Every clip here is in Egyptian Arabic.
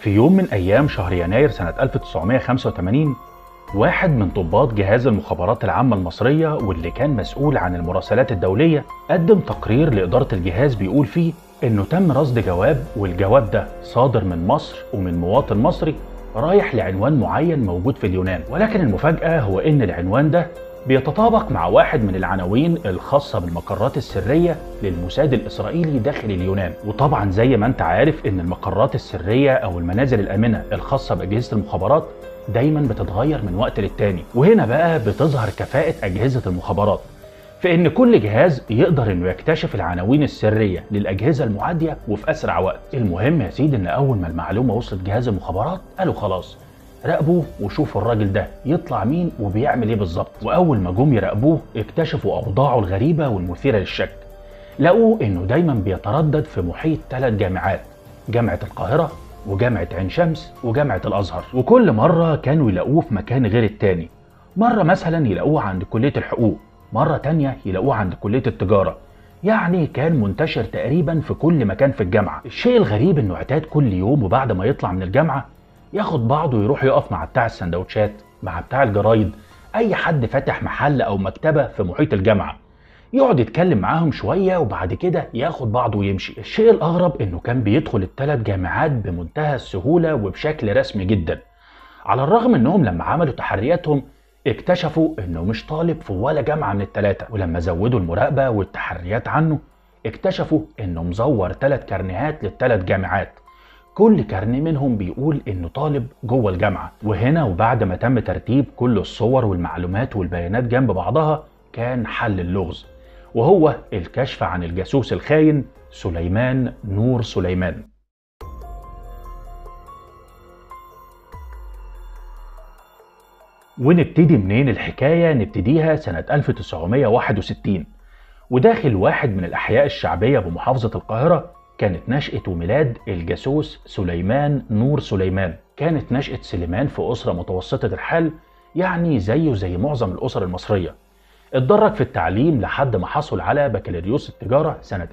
في يوم من أيام شهر يناير سنة 1985 واحد من ضباط جهاز المخابرات العامة المصرية واللي كان مسؤول عن المراسلات الدولية قدم تقرير لإدارة الجهاز بيقول فيه إنه تم رصد جواب والجواب ده صادر من مصر ومن مواطن مصري رايح لعنوان معين موجود في اليونان ولكن المفاجأة هو إن العنوان ده بيتطابق مع واحد من العناوين الخاصة بالمقرات السرية للموساد الإسرائيلي داخل اليونان وطبعا زي ما انت عارف ان المقرات السرية او المنازل الآمنة الخاصة بأجهزة المخابرات دايما بتتغير من وقت للتاني وهنا بقى بتظهر كفاءة أجهزة المخابرات في ان كل جهاز يقدر انه يكتشف العناوين السريه للاجهزه المعاديه وفي اسرع وقت المهم يا سيدي ان اول ما المعلومه وصلت جهاز المخابرات قالوا خلاص راقبوه وشوفوا الراجل ده يطلع مين وبيعمل ايه بالظبط واول ما جم يراقبوه اكتشفوا اوضاعه الغريبه والمثيره للشك لقوه انه دايما بيتردد في محيط ثلاث جامعات جامعه القاهره وجامعه عين شمس وجامعه الازهر وكل مره كانوا يلاقوه في مكان غير التاني مره مثلا يلاقوه عند كليه الحقوق مره تانيه يلاقوه عند كليه التجاره يعني كان منتشر تقريبا في كل مكان في الجامعه الشيء الغريب انه اعتاد كل يوم وبعد ما يطلع من الجامعه ياخد بعضه ويروح يقف مع بتاع السندوتشات مع بتاع الجرايد اي حد فاتح محل او مكتبه في محيط الجامعه يقعد يتكلم معاهم شويه وبعد كده ياخد بعضه ويمشي الشيء الاغرب انه كان بيدخل الثلاث جامعات بمنتهى السهوله وبشكل رسمي جدا على الرغم انهم لما عملوا تحرياتهم اكتشفوا انه مش طالب في ولا جامعه من الثلاثه ولما زودوا المراقبه والتحريات عنه اكتشفوا انه مزور ثلاث كارنيهات للثلاث جامعات كل كارنيه منهم بيقول انه طالب جوه الجامعه وهنا وبعد ما تم ترتيب كل الصور والمعلومات والبيانات جنب بعضها كان حل اللغز وهو الكشف عن الجاسوس الخاين سليمان نور سليمان ونبتدي منين الحكاية نبتديها سنة 1961 وداخل واحد من الأحياء الشعبية بمحافظة القاهرة كانت نشأة وميلاد الجاسوس سليمان نور سليمان كانت نشأة سليمان في أسرة متوسطة الحال يعني زيه زي معظم الأسر المصرية اتدرج في التعليم لحد ما حصل على بكالوريوس التجارة سنة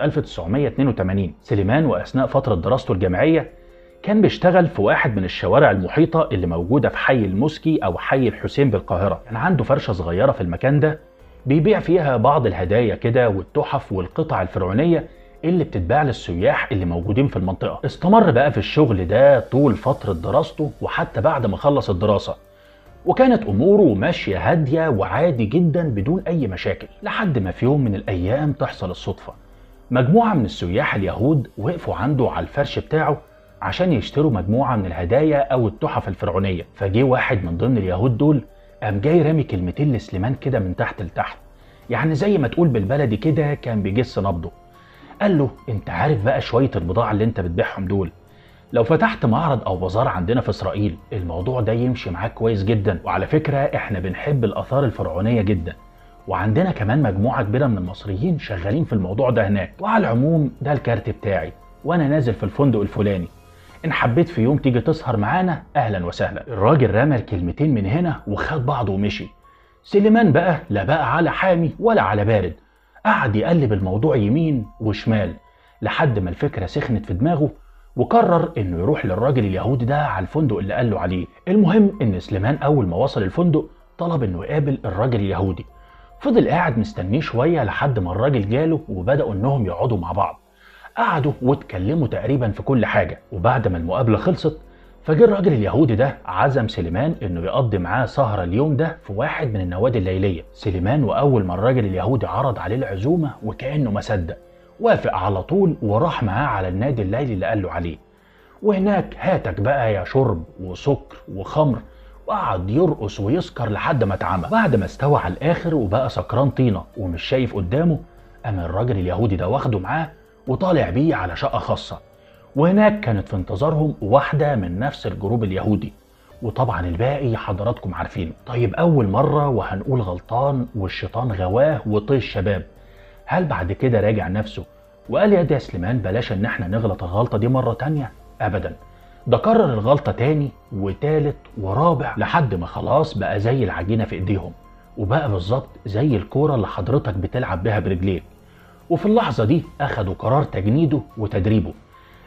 1982 سليمان وأثناء فترة دراسته الجامعية كان بيشتغل في واحد من الشوارع المحيطة اللي موجودة في حي المسكي أو حي الحسين بالقاهرة كان عنده فرشة صغيرة في المكان ده بيبيع فيها بعض الهدايا كده والتحف والقطع الفرعونية اللي بتتباع للسياح اللي موجودين في المنطقة استمر بقى في الشغل ده طول فترة دراسته وحتى بعد ما خلص الدراسة وكانت أموره ماشية هادية وعادي جدا بدون أي مشاكل لحد ما في يوم من الأيام تحصل الصدفة مجموعة من السياح اليهود وقفوا عنده على الفرش بتاعه عشان يشتروا مجموعة من الهدايا أو التحف الفرعونية فجه واحد من ضمن اليهود دول قام جاي رامي كلمتين لسليمان كده من تحت لتحت يعني زي ما تقول بالبلدي كده كان بيجس نبضه قال له انت عارف بقى شوية البضاعة اللي انت بتبيعهم دول لو فتحت معرض او بازار عندنا في اسرائيل الموضوع ده يمشي معاك كويس جدا وعلى فكرة احنا بنحب الاثار الفرعونية جدا وعندنا كمان مجموعة كبيرة من المصريين شغالين في الموضوع ده هناك وعلى العموم ده الكارت بتاعي وانا نازل في الفندق الفلاني ان حبيت في يوم تيجي تسهر معانا اهلا وسهلا الراجل رمى الكلمتين من هنا وخد بعضه ومشي سليمان بقى لا بقى على حامي ولا على بارد قعد يقلب الموضوع يمين وشمال لحد ما الفكره سخنت في دماغه وقرر انه يروح للراجل اليهودي ده على الفندق اللي قال له عليه المهم ان سليمان اول ما وصل الفندق طلب انه يقابل الراجل اليهودي فضل قاعد مستنيه شويه لحد ما الراجل جاله وبداوا انهم يقعدوا مع بعض قعدوا واتكلموا تقريبا في كل حاجه وبعد ما المقابله خلصت فجه الراجل اليهودي ده عزم سليمان انه يقضي معاه سهره اليوم ده في واحد من النوادي الليليه سليمان واول ما الراجل اليهودي عرض عليه العزومه وكانه ما صدق وافق على طول وراح معاه على النادي الليلي اللي قال له عليه وهناك هاتك بقى يا شرب وسكر وخمر وقعد يرقص ويسكر لحد ما اتعمى بعد ما استوى على الاخر وبقى سكران طينه ومش شايف قدامه قام الراجل اليهودي ده واخده معاه وطالع بيه على شقه خاصه وهناك كانت في انتظارهم واحدة من نفس الجروب اليهودي وطبعا الباقي حضراتكم عارفينه طيب أول مرة وهنقول غلطان والشيطان غواه وطي الشباب هل بعد كده راجع نفسه وقال يا ده يا سليمان بلاش ان احنا نغلط الغلطة دي مرة تانية أبدا ده كرر الغلطة تاني وتالت ورابع لحد ما خلاص بقى زي العجينة في ايديهم وبقى بالظبط زي الكورة اللي حضرتك بتلعب بيها برجليك وفي اللحظة دي أخدوا قرار تجنيده وتدريبه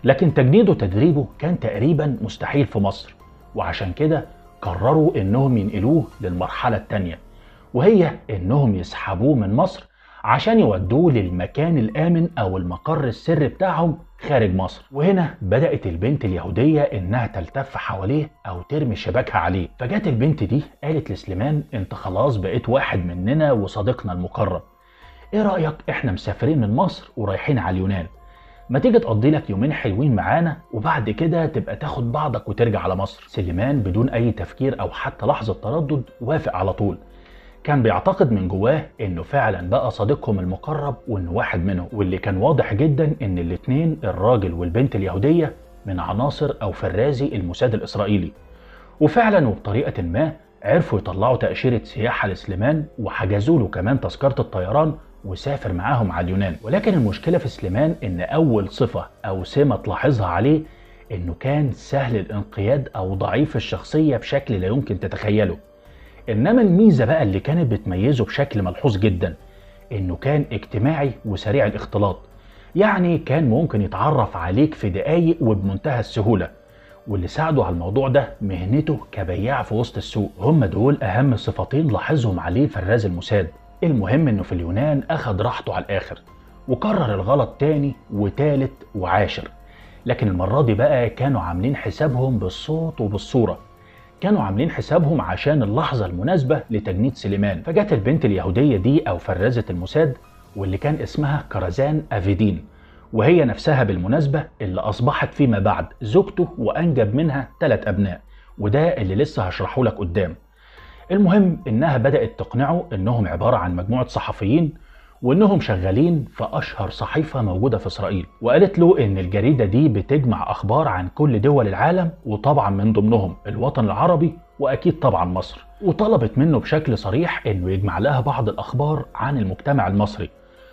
لكن تجنيده وتدريبه كان تقريبا مستحيل في مصر وعشان كده قرروا انهم ينقلوه للمرحلة التانية وهي انهم يسحبوه من مصر عشان يودوه للمكان الآمن أو المقر السري بتاعهم خارج مصر وهنا بدأت البنت اليهودية إنها تلتف حواليه أو ترمي شباكها عليه فجت البنت دي قالت لسليمان أنت خلاص بقيت واحد مننا وصديقنا المقرب إيه رأيك إحنا مسافرين من مصر ورايحين على اليونان ما تيجي تقضي لك يومين حلوين معانا وبعد كده تبقى تاخد بعضك وترجع على مصر سليمان بدون أي تفكير أو حتى لحظة تردد وافق على طول كان بيعتقد من جواه انه فعلا بقى صديقهم المقرب وانه واحد منهم واللي كان واضح جدا ان الاتنين الراجل والبنت اليهودية من عناصر او فرازي الموساد الاسرائيلي وفعلا وبطريقة ما عرفوا يطلعوا تأشيرة سياحة لسليمان وحجزوا له كمان تذكرة الطيران وسافر معاهم على اليونان ولكن المشكلة في سليمان ان اول صفة او سمة تلاحظها عليه انه كان سهل الانقياد او ضعيف الشخصية بشكل لا يمكن تتخيله انما الميزه بقى اللي كانت بتميزه بشكل ملحوظ جدا انه كان اجتماعي وسريع الاختلاط يعني كان ممكن يتعرف عليك في دقايق وبمنتهى السهوله واللي ساعده على الموضوع ده مهنته كبياع في وسط السوق هم دول اهم صفتين لاحظهم عليه فراز الموساد المهم انه في اليونان اخد راحته على الاخر وكرر الغلط تاني وتالت وعاشر لكن المرة دي بقى كانوا عاملين حسابهم بالصوت وبالصورة كانوا عاملين حسابهم عشان اللحظة المناسبة لتجنيد سليمان فجت البنت اليهودية دي أو فرازة الموساد واللي كان اسمها كرزان أفيدين وهي نفسها بالمناسبة اللي أصبحت فيما بعد زوجته وأنجب منها ثلاث أبناء وده اللي لسه هشرحه لك قدام المهم إنها بدأت تقنعه إنهم عبارة عن مجموعة صحفيين وانهم شغالين في اشهر صحيفه موجوده في اسرائيل وقالت له ان الجريده دي بتجمع اخبار عن كل دول العالم وطبعا من ضمنهم الوطن العربي واكيد طبعا مصر وطلبت منه بشكل صريح انه يجمع لها بعض الاخبار عن المجتمع المصري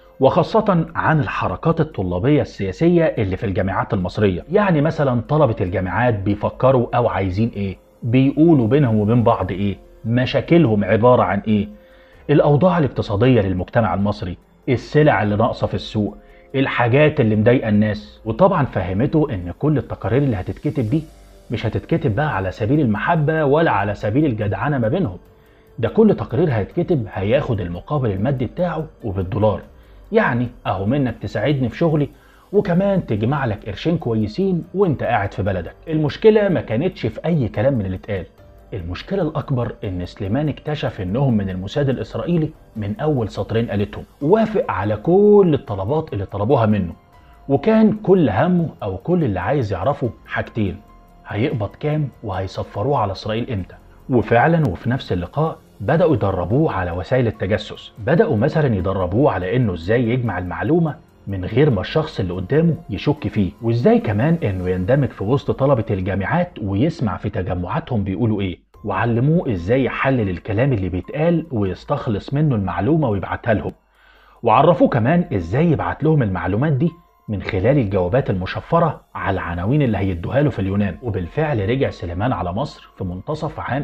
وخاصة عن الحركات الطلابية السياسية اللي في الجامعات المصرية يعني مثلا طلبة الجامعات بيفكروا أو عايزين إيه بيقولوا بينهم وبين بعض إيه مشاكلهم عبارة عن إيه الأوضاع الاقتصادية للمجتمع المصري السلع اللي ناقصة في السوق الحاجات اللي مضايقة الناس وطبعا فهمته ان كل التقارير اللي هتتكتب دي مش هتتكتب بقى على سبيل المحبة ولا على سبيل الجدعنة ما بينهم ده كل تقرير هيتكتب هياخد المقابل المادي بتاعه وبالدولار يعني اهو منك تساعدني في شغلي وكمان تجمع لك قرشين كويسين وانت قاعد في بلدك المشكلة ما كانتش في اي كلام من اللي اتقال المشكلة الأكبر إن سليمان اكتشف إنهم من الموساد الإسرائيلي من أول سطرين قالتهم ووافق على كل الطلبات اللي طلبوها منه وكان كل همه أو كل اللي عايز يعرفه حاجتين هيقبض كام وهيسفروه على إسرائيل إمتى وفعلا وفي نفس اللقاء بدأوا يدربوه على وسائل التجسس بدأوا مثلا يدربوه على إنه إزاي يجمع المعلومة من غير ما الشخص اللي قدامه يشك فيه وازاي كمان انه يندمج في وسط طلبة الجامعات ويسمع في تجمعاتهم بيقولوا ايه وعلموه ازاي يحلل الكلام اللي بيتقال ويستخلص منه المعلومة ويبعتها لهم وعرفوه كمان ازاي يبعت لهم المعلومات دي من خلال الجوابات المشفرة على العناوين اللي هيدوها له في اليونان وبالفعل رجع سليمان على مصر في منتصف عام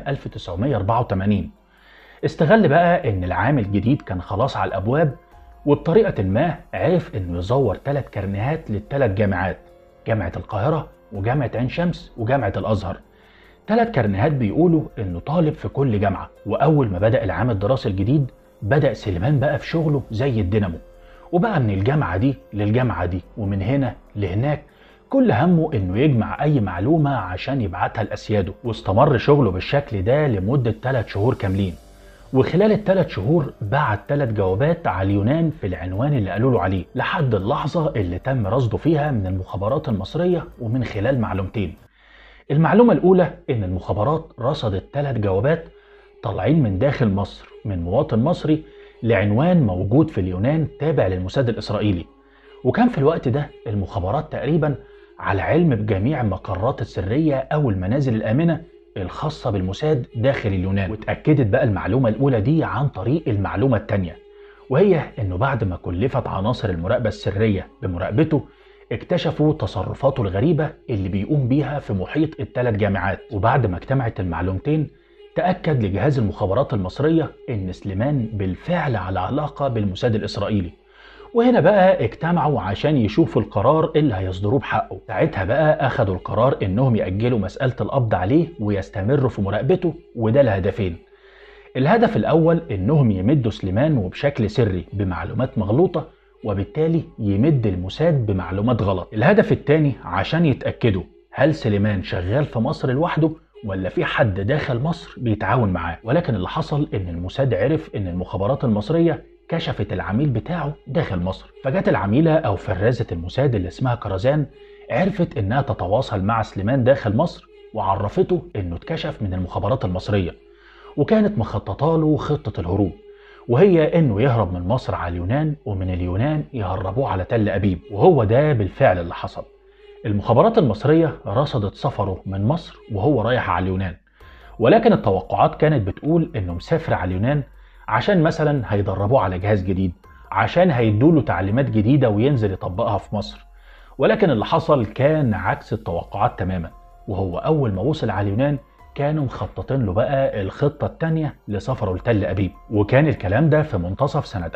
1984 استغل بقى ان العام الجديد كان خلاص على الابواب وبطريقة ما عرف انه يزور ثلاث كرنيهات للثلاث جامعات جامعة القاهرة وجامعة عين شمس وجامعة الازهر ثلاث كرنيهات بيقولوا انه طالب في كل جامعة واول ما بدأ العام الدراسي الجديد بدأ سليمان بقى في شغله زي الدينامو وبقى من الجامعة دي للجامعة دي ومن هنا لهناك كل همه انه يجمع اي معلومة عشان يبعتها لاسياده واستمر شغله بالشكل ده لمدة 3 شهور كاملين وخلال الثلاث شهور بعت ثلاث جوابات على اليونان في العنوان اللي قالوا له عليه لحد اللحظة اللي تم رصده فيها من المخابرات المصرية ومن خلال معلومتين المعلومة الأولى إن المخابرات رصدت ثلاث جوابات طالعين من داخل مصر من مواطن مصري لعنوان موجود في اليونان تابع للموساد الإسرائيلي وكان في الوقت ده المخابرات تقريبا على علم بجميع المقرات السرية أو المنازل الآمنة الخاصة بالموساد داخل اليونان واتأكدت بقى المعلومة الأولى دي عن طريق المعلومة التانية وهي إنه بعد ما كلفت عناصر المراقبة السرية بمراقبته اكتشفوا تصرفاته الغريبة اللي بيقوم بيها في محيط الثلاث جامعات وبعد ما اجتمعت المعلومتين تأكد لجهاز المخابرات المصرية إن سليمان بالفعل على علاقة بالموساد الإسرائيلي وهنا بقى اجتمعوا عشان يشوفوا القرار اللي هيصدروه بحقه ساعتها بقى اخدوا القرار انهم يأجلوا مسألة القبض عليه ويستمروا في مراقبته وده لهدفين الهدف الاول انهم يمدوا سليمان وبشكل سري بمعلومات مغلوطة وبالتالي يمد الموساد بمعلومات غلط الهدف الثاني عشان يتأكدوا هل سليمان شغال في مصر لوحده ولا في حد داخل مصر بيتعاون معاه ولكن اللي حصل ان الموساد عرف ان المخابرات المصرية كشفت العميل بتاعه داخل مصر فجت العميلة او فرازة الموساد اللي اسمها كرزان عرفت انها تتواصل مع سليمان داخل مصر وعرفته انه اتكشف من المخابرات المصرية وكانت مخططه له خطة الهروب وهي انه يهرب من مصر على اليونان ومن اليونان يهربوه على تل ابيب وهو ده بالفعل اللي حصل المخابرات المصرية رصدت سفره من مصر وهو رايح على اليونان ولكن التوقعات كانت بتقول انه مسافر على اليونان عشان مثلا هيدربوه على جهاز جديد عشان هيدوله تعليمات جديدة وينزل يطبقها في مصر ولكن اللي حصل كان عكس التوقعات تماما وهو أول ما وصل على اليونان كانوا مخططين له بقى الخطة التانية لسفره لتل أبيب وكان الكلام ده في منتصف سنة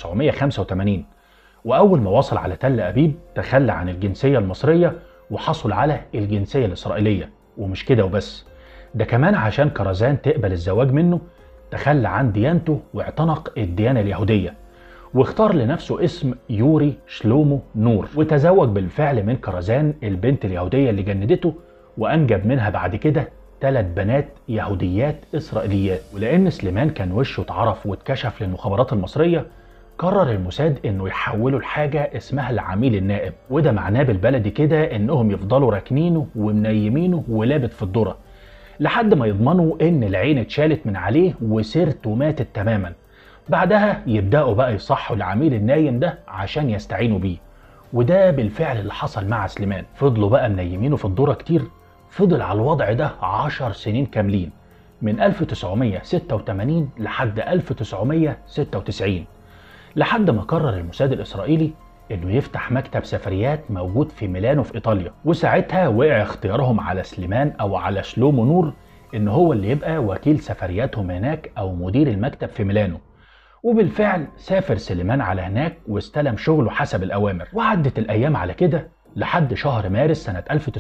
1985 وأول ما وصل على تل أبيب تخلى عن الجنسية المصرية وحصل على الجنسية الإسرائيلية ومش كده وبس ده كمان عشان كرزان تقبل الزواج منه تخلى عن ديانته واعتنق الديانة اليهودية واختار لنفسه اسم يوري شلومو نور وتزوج بالفعل من كرزان البنت اليهودية اللي جندته وأنجب منها بعد كده ثلاث بنات يهوديات إسرائيليات ولأن سليمان كان وشه اتعرف واتكشف للمخابرات المصرية قرر الموساد انه يحوله لحاجه اسمها العميل النائب وده معناه بالبلدي كده انهم يفضلوا راكنينه ومنيمينه ولابت في الذره لحد ما يضمنوا ان العين اتشالت من عليه وسيرته ماتت تماما بعدها يبداوا بقى يصحوا العميل النايم ده عشان يستعينوا بيه وده بالفعل اللي حصل مع سليمان فضلوا بقى منيمينه في الذره كتير فضل على الوضع ده عشر سنين كاملين من 1986 لحد 1996 لحد ما قرر الموساد الإسرائيلي إنه يفتح مكتب سفريات موجود في ميلانو في إيطاليا وساعتها وقع اختيارهم على سليمان أو على شلومو نور إن هو اللي يبقى وكيل سفرياتهم هناك أو مدير المكتب في ميلانو وبالفعل سافر سليمان على هناك واستلم شغله حسب الأوامر وعدت الأيام على كده لحد شهر مارس سنة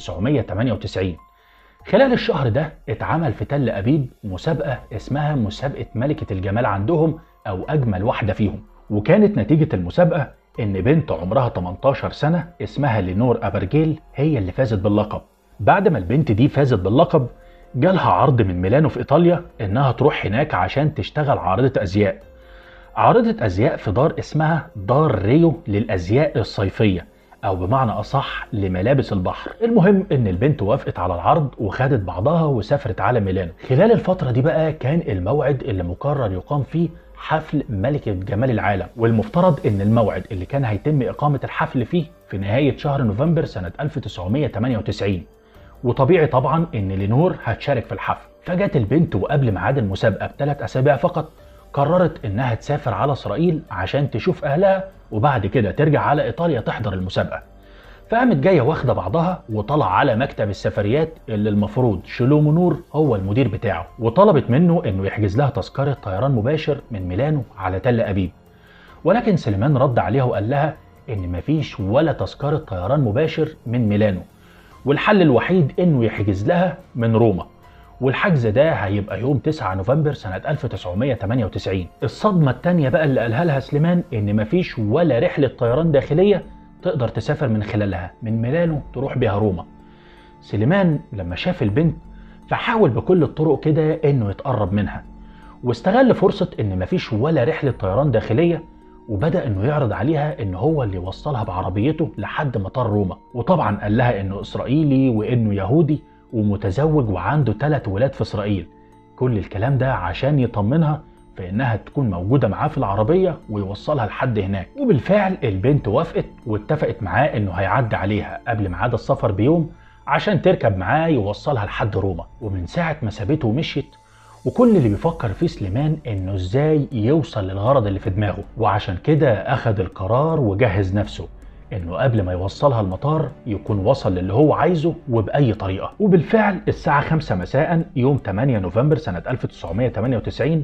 1998 خلال الشهر ده اتعمل في تل أبيب مسابقة اسمها مسابقة ملكة الجمال عندهم أو أجمل واحدة فيهم وكانت نتيجة المسابقة إن بنت عمرها 18 سنة اسمها لينور أبرجيل هي اللي فازت باللقب بعد ما البنت دي فازت باللقب جالها عرض من ميلانو في إيطاليا إنها تروح هناك عشان تشتغل عارضة أزياء عارضة أزياء في دار اسمها دار ريو للأزياء الصيفية أو بمعنى أصح لملابس البحر المهم إن البنت وافقت على العرض وخدت بعضها وسافرت على ميلانو خلال الفترة دي بقى كان الموعد اللي مقرر يقام فيه حفل ملكة جمال العالم والمفترض ان الموعد اللي كان هيتم اقامة الحفل فيه في نهاية شهر نوفمبر سنة 1998 وطبيعي طبعا ان لينور هتشارك في الحفل فجت البنت وقبل ميعاد المسابقة بثلاث اسابيع فقط قررت انها تسافر على اسرائيل عشان تشوف اهلها وبعد كده ترجع على ايطاليا تحضر المسابقة فقامت جايه واخده بعضها وطلع على مكتب السفريات اللي المفروض شلومو نور هو المدير بتاعه وطلبت منه انه يحجز لها تذكره طيران مباشر من ميلانو على تل ابيب ولكن سليمان رد عليها وقال لها ان مفيش ولا تذكره طيران مباشر من ميلانو والحل الوحيد انه يحجز لها من روما والحجز ده هيبقى يوم 9 نوفمبر سنة 1998 الصدمة التانية بقى اللي قالها لها سليمان ان مفيش ولا رحلة طيران داخلية تقدر تسافر من خلالها من ميلانو تروح بيها روما سليمان لما شاف البنت فحاول بكل الطرق كده انه يتقرب منها واستغل فرصة ان مفيش ولا رحلة طيران داخلية وبدأ انه يعرض عليها ان هو اللي يوصلها بعربيته لحد مطار روما وطبعا قال لها انه اسرائيلي وانه يهودي ومتزوج وعنده ثلاث ولاد في اسرائيل كل الكلام ده عشان يطمنها في انها تكون موجوده معاه في العربيه ويوصلها لحد هناك وبالفعل البنت وافقت واتفقت معاه انه هيعدي عليها قبل ميعاد السفر بيوم عشان تركب معاه يوصلها لحد روما ومن ساعه ما سابته ومشيت وكل اللي بيفكر فيه سليمان انه ازاي يوصل للغرض اللي في دماغه وعشان كده اخذ القرار وجهز نفسه انه قبل ما يوصلها المطار يكون وصل للي هو عايزه وباي طريقه وبالفعل الساعه 5 مساء يوم 8 نوفمبر سنه 1998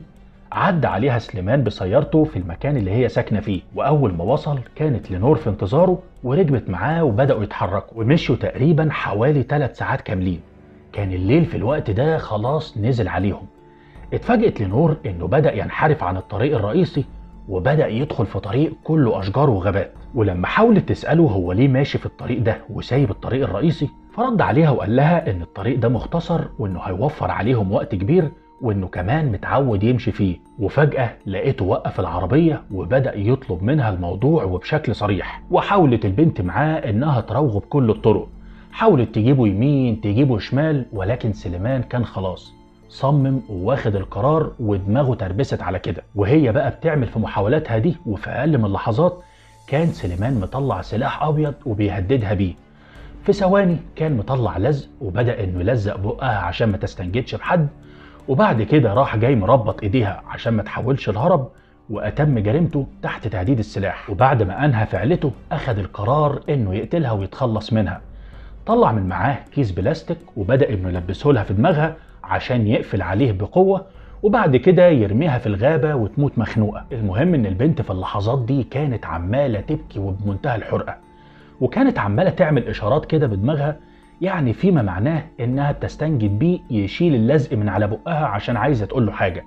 عدى عليها سليمان بسيارته في المكان اللي هي ساكنة فيه وأول ما وصل كانت لنور في انتظاره وركبت معاه وبدأوا يتحركوا ومشوا تقريبا حوالي 3 ساعات كاملين كان الليل في الوقت ده خلاص نزل عليهم اتفاجئت لنور انه بدأ ينحرف عن الطريق الرئيسي وبدأ يدخل في طريق كله أشجار وغابات ولما حاولت تسأله هو ليه ماشي في الطريق ده وسايب الطريق الرئيسي فرد عليها وقال لها إن الطريق ده مختصر وإنه هيوفر عليهم وقت كبير وإنه كمان متعود يمشي فيه وفجأة لقيته وقف العربية وبدأ يطلب منها الموضوع وبشكل صريح وحاولت البنت معاه إنها تراوغه بكل الطرق حاولت تجيبه يمين تجيبه شمال ولكن سليمان كان خلاص صمم وواخد القرار ودماغه تربست على كده وهي بقى بتعمل في محاولاتها دي وفي اقل من لحظات كان سليمان مطلع سلاح ابيض وبيهددها بيه في ثواني كان مطلع لزق وبدا انه يلزق بقها عشان ما تستنجدش بحد وبعد كده راح جاي مربط ايديها عشان ما تحولش الهرب واتم جريمته تحت تهديد السلاح وبعد ما انهى فعلته اخذ القرار انه يقتلها ويتخلص منها طلع من معاه كيس بلاستيك وبدا انه يلبسه لها في دماغها عشان يقفل عليه بقوة وبعد كده يرميها في الغابة وتموت مخنوقة المهم ان البنت في اللحظات دي كانت عمالة تبكي وبمنتهى الحرقة وكانت عمالة تعمل اشارات كده بدماغها يعني فيما معناه انها بتستنجد بيه يشيل اللزق من على بقها عشان عايزة تقول له حاجة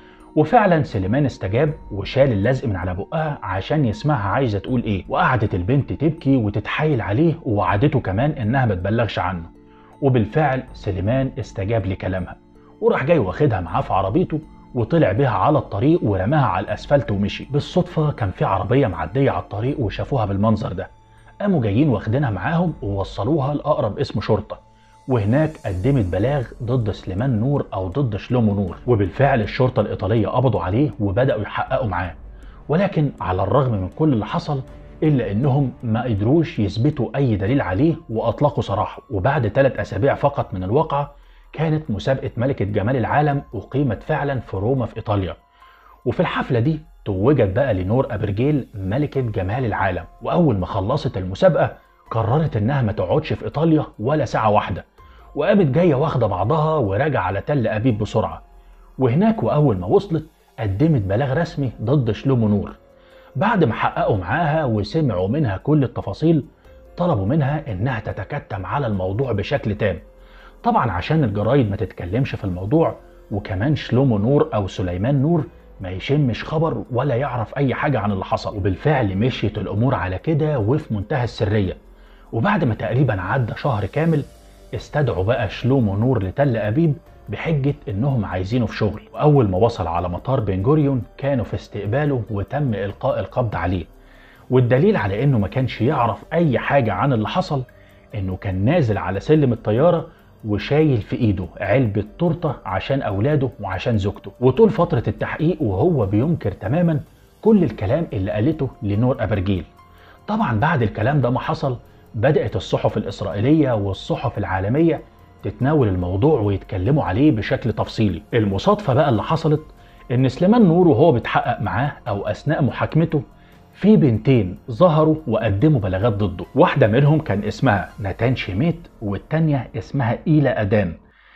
وفعلا سليمان استجاب وشال اللزق من على بقها عشان يسمعها عايزة تقول ايه وقعدت البنت تبكي وتتحايل عليه ووعدته كمان انها ما تبلغش عنه وبالفعل سليمان استجاب لكلامها وراح جاي واخدها معاه في عربيته وطلع بيها على الطريق ورماها على الاسفلت ومشي بالصدفه كان في عربيه معديه على الطريق وشافوها بالمنظر ده قاموا جايين واخدينها معاهم ووصلوها لاقرب اسم شرطه وهناك قدمت بلاغ ضد سليمان نور او ضد شلومو نور وبالفعل الشرطه الايطاليه قبضوا عليه وبداوا يحققوا معاه ولكن على الرغم من كل اللي حصل إلا إنهم ما قدروش يثبتوا أي دليل عليه وأطلقوا سراحه وبعد ثلاث أسابيع فقط من الواقعة كانت مسابقة ملكة جمال العالم أقيمت فعلا في روما في إيطاليا وفي الحفلة دي توجت بقى لنور أبرجيل ملكة جمال العالم وأول ما خلصت المسابقة قررت إنها ما تقعدش في إيطاليا ولا ساعة واحدة وقامت جاية واخدة بعضها وراجعة على تل أبيب بسرعة وهناك وأول ما وصلت قدمت بلاغ رسمي ضد شلومو نور بعد ما حققوا معاها وسمعوا منها كل التفاصيل طلبوا منها انها تتكتم على الموضوع بشكل تام طبعا عشان الجرايد ما تتكلمش في الموضوع وكمان شلومو نور او سليمان نور ما يشمش خبر ولا يعرف اي حاجه عن اللي حصل وبالفعل مشيت الامور على كده وفي منتهى السريه وبعد ما تقريبا عدى شهر كامل استدعوا بقى شلومو نور لتل ابيب بحجة إنهم عايزينه في شغل وأول ما وصل على مطار بنجوريون كانوا في استقباله وتم إلقاء القبض عليه والدليل على إنه ما كانش يعرف أي حاجة عن اللي حصل إنه كان نازل على سلم الطيارة وشايل في إيده علبة تورتة عشان أولاده وعشان زوجته وطول فترة التحقيق وهو بينكر تماما كل الكلام اللي قالته لنور أبرجيل طبعا بعد الكلام ده ما حصل بدأت الصحف الإسرائيلية والصحف العالمية تتناول الموضوع ويتكلموا عليه بشكل تفصيلي المصادفة بقى اللي حصلت ان سليمان نور وهو بيتحقق معاه او اثناء محاكمته في بنتين ظهروا وقدموا بلاغات ضده واحدة منهم كان اسمها ناتان شيميت والتانية اسمها إيلا أدان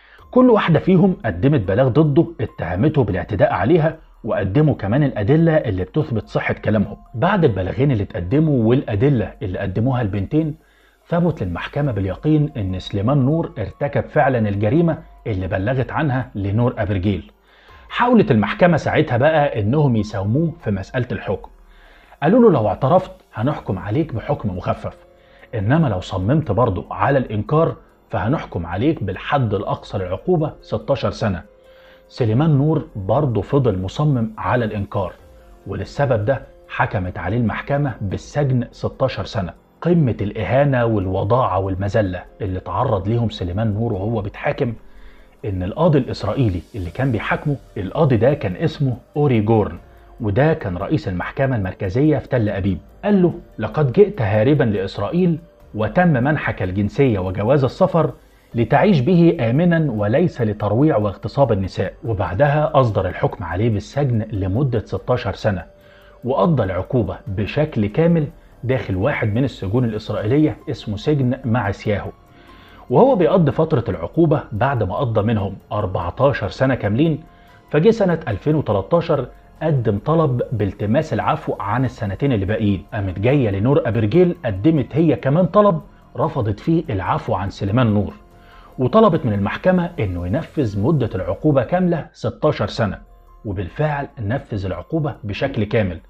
كل واحدة فيهم قدمت بلاغ ضده اتهمته بالاعتداء عليها وقدموا كمان الأدلة اللي بتثبت صحة كلامهم بعد البلاغين اللي اتقدموا والأدلة اللي قدموها البنتين ثبت للمحكمة باليقين إن سليمان نور ارتكب فعلا الجريمة اللي بلغت عنها لنور أبرجيل حاولت المحكمة ساعتها بقى إنهم يساوموه في مسألة الحكم قالوا له لو اعترفت هنحكم عليك بحكم مخفف إنما لو صممت برضه على الإنكار فهنحكم عليك بالحد الأقصى للعقوبة 16 سنة سليمان نور برضه فضل مصمم على الإنكار وللسبب ده حكمت عليه المحكمة بالسجن 16 سنة قمة الإهانة والوضاعة والمذلة اللي تعرض ليهم سليمان نور وهو بيتحاكم إن القاضي الإسرائيلي اللي كان بيحاكمه القاضي ده كان اسمه أوري جورن وده كان رئيس المحكمة المركزية في تل أبيب قال له لقد جئت هاربا لإسرائيل وتم منحك الجنسية وجواز السفر لتعيش به آمنا وليس لترويع واغتصاب النساء وبعدها أصدر الحكم عليه بالسجن لمدة 16 سنة وقضى العقوبة بشكل كامل داخل واحد من السجون الإسرائيلية اسمه سجن معسياهو وهو بيقضي فترة العقوبة بعد ما قضى منهم 14 سنة كاملين فجه سنة 2013 قدم طلب بالتماس العفو عن السنتين اللي باقيين قامت جاية لنور أبرجيل قدمت هي كمان طلب رفضت فيه العفو عن سليمان نور وطلبت من المحكمة انه ينفذ مدة العقوبة كاملة 16 سنة وبالفعل نفذ العقوبة بشكل كامل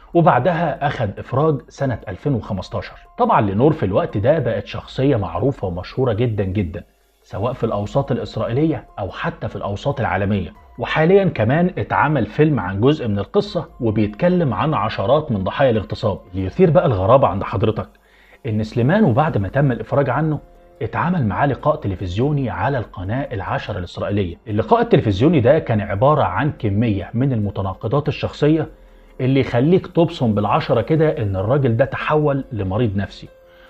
وبعدها أخذ إفراج سنة 2015 طبعا لنور في الوقت ده بقت شخصية معروفة ومشهورة جدا جدا سواء في الأوساط الإسرائيلية أو حتى في الأوساط العالمية وحاليا كمان اتعمل فيلم عن جزء من القصة وبيتكلم عن عشرات من ضحايا الاغتصاب اللي يثير بقى الغرابة عند حضرتك إن سليمان وبعد ما تم الإفراج عنه اتعمل معاه لقاء تلفزيوني على القناة العشرة الإسرائيلية اللقاء التلفزيوني ده كان عبارة عن كمية من المتناقضات الشخصية اللي يخليك تبصم بالعشرة كده إن الراجل ده تحول لمريض نفسي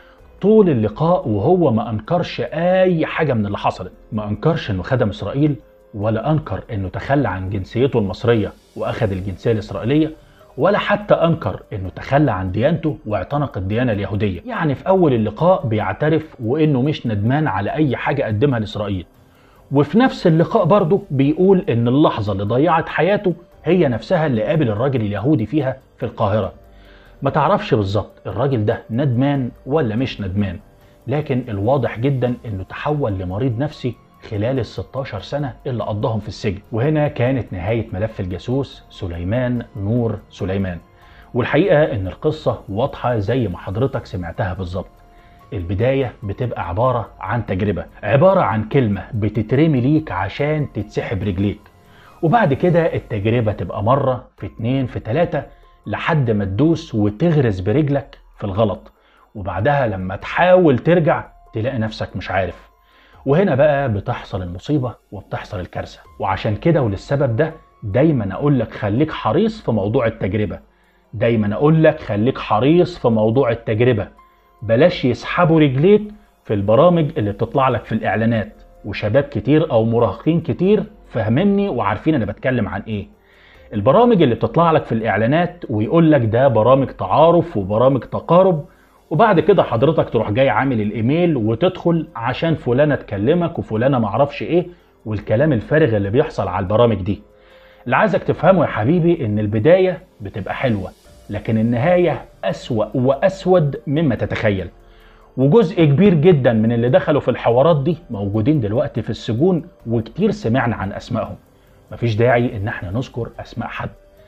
طول اللقاء وهو ما أنكرش أي حاجة من اللي حصلت ما أنكرش إنه خدم إسرائيل ولا أنكر إنه تخلى عن جنسيته المصرية وأخذ الجنسية الإسرائيلية ولا حتى أنكر إنه تخلى عن ديانته واعتنق الديانة اليهودية يعني في أول اللقاء بيعترف وإنه مش ندمان على أي حاجة قدمها لإسرائيل وفي نفس اللقاء برضه بيقول إن اللحظة اللي ضيعت حياته هي نفسها اللي قابل الراجل اليهودي فيها في القاهرة ما تعرفش بالظبط الراجل ده ندمان ولا مش ندمان لكن الواضح جدا انه تحول لمريض نفسي خلال ال 16 سنة اللي قضاهم في السجن وهنا كانت نهاية ملف الجاسوس سليمان نور سليمان والحقيقة ان القصة واضحة زي ما حضرتك سمعتها بالظبط البداية بتبقى عبارة عن تجربة عبارة عن كلمة بتترمي ليك عشان تتسحب رجليك وبعد كده التجربة تبقى مرة في اتنين في تلاتة لحد ما تدوس وتغرز برجلك في الغلط وبعدها لما تحاول ترجع تلاقي نفسك مش عارف وهنا بقى بتحصل المصيبة وبتحصل الكارثة وعشان كده وللسبب ده دايما اقول لك خليك حريص في موضوع التجربة دايما اقول لك خليك حريص في موضوع التجربة بلاش يسحبوا رجليك في البرامج اللي بتطلع لك في الاعلانات وشباب كتير او مراهقين كتير فاهميني وعارفين انا بتكلم عن ايه البرامج اللي بتطلع لك في الاعلانات ويقول لك ده برامج تعارف وبرامج تقارب وبعد كده حضرتك تروح جاي عامل الايميل وتدخل عشان فلانه تكلمك وفلانه معرفش ايه والكلام الفارغ اللي بيحصل على البرامج دي اللي عايزك تفهمه يا حبيبي ان البدايه بتبقى حلوه لكن النهايه اسوا واسود مما تتخيل وجزء كبير جدا من اللي دخلوا في الحوارات دي موجودين دلوقتي في السجون وكتير سمعنا عن اسمائهم مفيش داعي ان احنا نذكر اسماء حد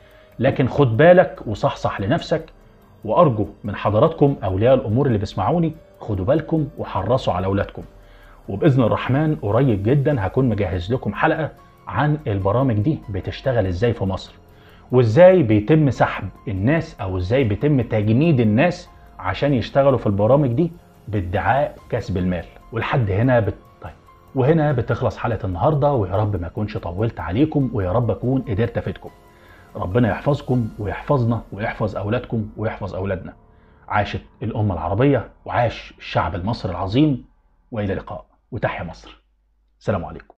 لكن خد بالك وصحصح لنفسك وارجو من حضراتكم اولياء الامور اللي بيسمعوني خدوا بالكم وحرصوا على اولادكم وباذن الرحمن قريب جدا هكون مجهز لكم حلقه عن البرامج دي بتشتغل ازاي في مصر وازاي بيتم سحب الناس او ازاي بيتم تجنيد الناس عشان يشتغلوا في البرامج دي بادعاء كسب المال ولحد هنا بت... طيب وهنا بتخلص حلقه النهارده ويا رب ما اكونش طولت عليكم ويا رب اكون قدرت افيدكم ربنا يحفظكم ويحفظنا ويحفظ اولادكم ويحفظ اولادنا عاشت الامه العربيه وعاش الشعب المصري العظيم والى اللقاء وتحيا مصر سلام عليكم